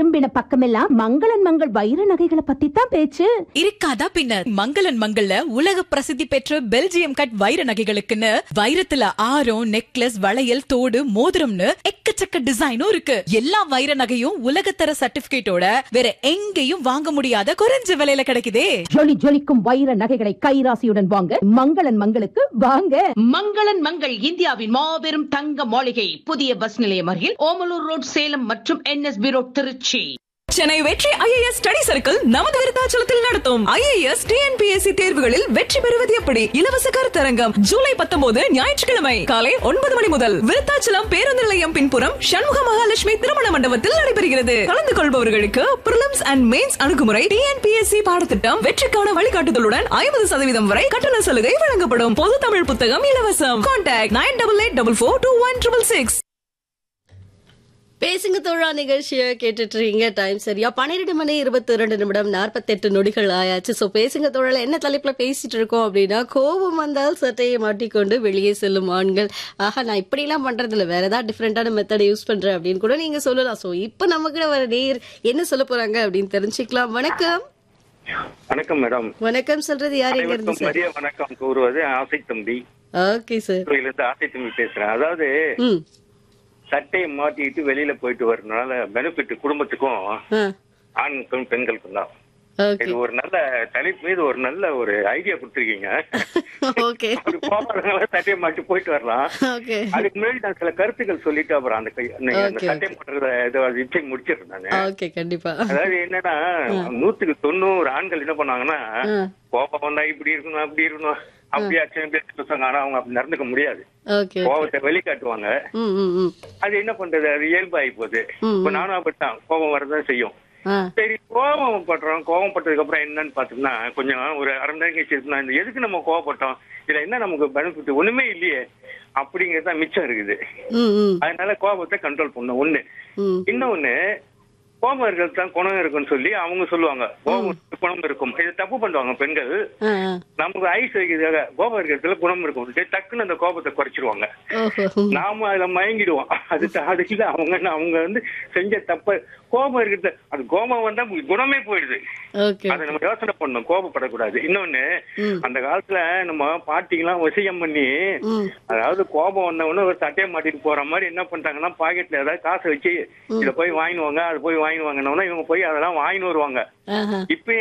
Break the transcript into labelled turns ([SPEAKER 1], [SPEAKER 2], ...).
[SPEAKER 1] திரும்பின பக்கமெல்லாம் மங்களன் மங்கள் வைர நகைகளை பத்தி தான் பேச்சு
[SPEAKER 2] இருக்காதா பின்ன மங்களன் மங்கள்ல உலக பிரசித்தி பெற்ற பெல்ஜியம் கட் வைர நகைகளுக்குன்னு வைரத்துல ஆரம் நெக்லஸ் வளையல் தோடு மோதிரம்னு எக்கச்சக்க டிசைனும் இருக்கு எல்லா வைர நகையும் உலகத்தர சர்டிபிகேட்டோட வேற எங்கேயும் வாங்க முடியாத குறைஞ்ச விலையில கிடைக்குதே
[SPEAKER 1] ஜொலி ஜொலிக்கும் வைர நகைகளை கைராசியுடன் வாங்க மங்களன் மங்களுக்கு வாங்க
[SPEAKER 3] மங்களன் மங்கள் இந்தியாவின் மாபெரும் தங்க மாளிகை புதிய பஸ் நிலையம் அருகில் ஓமலூர் ரோட் சேலம் மற்றும் என்எஸ்பி ரோட் திருச்சி
[SPEAKER 4] சென்னை வெற்றி ஐஏஎஸ் ஸ்டடி சர்க்கிள் நமது விருத்தாச்சலத்தில் நடத்தும் ஐஏஎஸ் டிஎன்பிஎஸ்சி தேர்வுகளில் வெற்றி பெறுவது எப்படி இலவச கருத்தரங்கம் ஜூலை பத்தொன்பது ஞாயிற்றுக்கிழமை காலை ஒன்பது மணி முதல் விருத்தாச்சலம் பேருந்து நிலையம் பின்புறம் சண்முக மகாலட்சுமி திருமண மண்டபத்தில் நடைபெறுகிறது கலந்து கொள்பவர்களுக்கு பிரிலிம்ஸ் அண்ட் மெயின்ஸ் அணுகுமுறை டிஎன்பிஎஸ்சி பாடத்திட்டம் வெற்றிக்கான வழிகாட்டுதலுடன் ஐம்பது சதவீதம் வரை கட்டண சலுகை வழங்கப்படும் பொது தமிழ் புத்தகம் இலவசம் contact nine double eight double four two one triple six
[SPEAKER 5] பேசுங்க தோழா நிகழ்ச்சியை கேட்டுட்டு இருக்கீங்க டைம் சரியா பன்னிரெண்டு மணி இருபத்தி ரெண்டு நிமிடம் நாற்பத்தெட்டு நொடிகள் ஆயாச்சு சோ பேசுங்க தோழல என்ன தலைப்புல பேசிட்டு இருக்கோம் அப்படின்னா கோபம் வந்தால் சட்டையை மாட்டிக்கொண்டு வெளியே செல்லும் ஆண்கள் ஆஹா நான் இப்படி எல்லாம் பண்றது இல்ல வேற ஏதாவது டிஃப்ரெண்டான மெத்தட் யூஸ் பண்றேன் அப்படின்னு கூட நீங்க சொல்லலாம் சோ இப்ப நம்ம கூட வர நேர் என்ன சொல்ல போறாங்க அப்படின்னு தெரிஞ்சுக்கலாம் வணக்கம்
[SPEAKER 6] வணக்கம் மேடம்
[SPEAKER 5] வணக்கம் சொல்றது யார் எங்க இருந்து
[SPEAKER 6] அனைவருக்கும்
[SPEAKER 5] சார்
[SPEAKER 6] மதிய வணக்கம் கூறுவது ஆசை தம்பி
[SPEAKER 5] ஓகே சார்
[SPEAKER 6] இருந்து ஆசை தம்பி பேசுறேன் அதாவது
[SPEAKER 5] ம்
[SPEAKER 6] சட்டையை மாட்டிட்டு வெளியில போயிட்டு வரதுனால பெனிஃபிட் குடும்பத்துக்கும் ஆண்களுக்கும் பெண்களுக்கும் தான்
[SPEAKER 5] ஓகே
[SPEAKER 6] இது ஒரு நல்ல தலைப்பு மீது ஒரு நல்ல ஒரு ஐடியா கொடுத்துருக்கீங்க
[SPEAKER 5] ஓகே
[SPEAKER 6] அப்படி போறதுனால சட்டையை மாட்டி போயிட்டு வரலாம்
[SPEAKER 5] ஓகே
[SPEAKER 6] அதுக்கு முன்னாடி நான் சில கருத்துக்கள் சொல்லிட்டு அப்புறம் அந்த கை- அந்த
[SPEAKER 5] Okay,
[SPEAKER 6] சட்டை மாட்டுறத இது நிச்சயம் முடிச்சிடுறேன் நானு
[SPEAKER 5] ஓகே கண்டிப்பா
[SPEAKER 6] அதாவது என்னன்னா நூத்துக்கு தொண்ணூறு ஆண்கள் என்ன பண்ணாங்கன்னா
[SPEAKER 5] ஆ.
[SPEAKER 6] கோபம் வந்தா இப்படி இருக்கணும் அப்படி இருக்கணும் அப்படி ஆச்சு இப்படி ஆச்சு சொல்றாங்க ஆனா அவங்க அப்படி நடந்துக்க முடியாது
[SPEAKER 5] ஓகே
[SPEAKER 6] கோபத்தை வெளிக்காட்டுவாங்க
[SPEAKER 5] ம் ம் ம்
[SPEAKER 6] அது என்ன பண்றது அது இயல்பாகி போகுது
[SPEAKER 5] ம்,
[SPEAKER 6] இப்ப நானும் அப்படித்தான் கோபம் வரதான் செய்யும்
[SPEAKER 5] ஆ
[SPEAKER 6] சரி கோபம் படுறோம் கோபம் பட்டதுக்கு அப்புறம் என்னன்னு பாத்தோம்னா கொஞ்சம் ஒரு அரை மணி நேரம் கழிச்சு இருக்குன்னா, இந்த எதுக்கு நம்ம கோவப்பட்டோம் இதுல என்ன நமக்கு பெனிஃபிட் ஒண்ணுமே இல்லையே அப்படிங்கறது தான் மிச்சம் இருக்குது
[SPEAKER 5] ம் ம்
[SPEAKER 6] அதனால கோபத்தை கண்ட்ரோல் பண்ணும் ஒண்ணு
[SPEAKER 5] ம்
[SPEAKER 6] இன்னொன்னு கோபம் இருக்கிறது தான் குணம் இருக்குன்னு சொல்லி அவங்க சொல்லுவாங்க கோபம் குணம் இருக்கும் இது தப்பு பண்ணுவாங்க பெண்கள்
[SPEAKER 5] ஆ ஆ.
[SPEAKER 6] நமக்கு ஐஸ் வைக்கிறதுக்காக கோபம் இருக்கிறதுல குணம் இருக்கும் சொல்லிட்டு டக்குன்னு அந்த கோபத்தை குறைச்சிருவாங்க
[SPEAKER 5] ஓஹோ ம்.
[SPEAKER 6] நாம அதுல மயங்கிடுவோம் அது அது இல்ல அவங்க அவங்க வந்து செஞ்ச தப்ப கோபம் இருக்கிறது அது கோபம் வந்தா குணமே போயிடுது
[SPEAKER 5] ஓகே
[SPEAKER 6] அதை நம்ம யோசனை பண்ணணும் கோபப்படக்கூடாது இன்னொன்னு
[SPEAKER 5] ம்.
[SPEAKER 6] அந்த காலத்துல நம்ம பாட்டிங்கெல்லாம் வசியம் பண்ணி
[SPEAKER 5] ம்
[SPEAKER 6] அதாவது கோபம் வந்தவொடனே ஒரு சட்டையை மாட்டிட்டு போற மாதிரி என்ன பண்ணிட்டாங்கன்னா பாக்கெட்ல ஏதாவது காசை வச்சு இத போய் வாங்கினுவாங்க அது போய் வாங்கினுவாங்கன்னா இவங்க போய் அதெல்லாம் வாங்கின்னு வருவாங்க
[SPEAKER 5] ஆஹா
[SPEAKER 6] இப்ப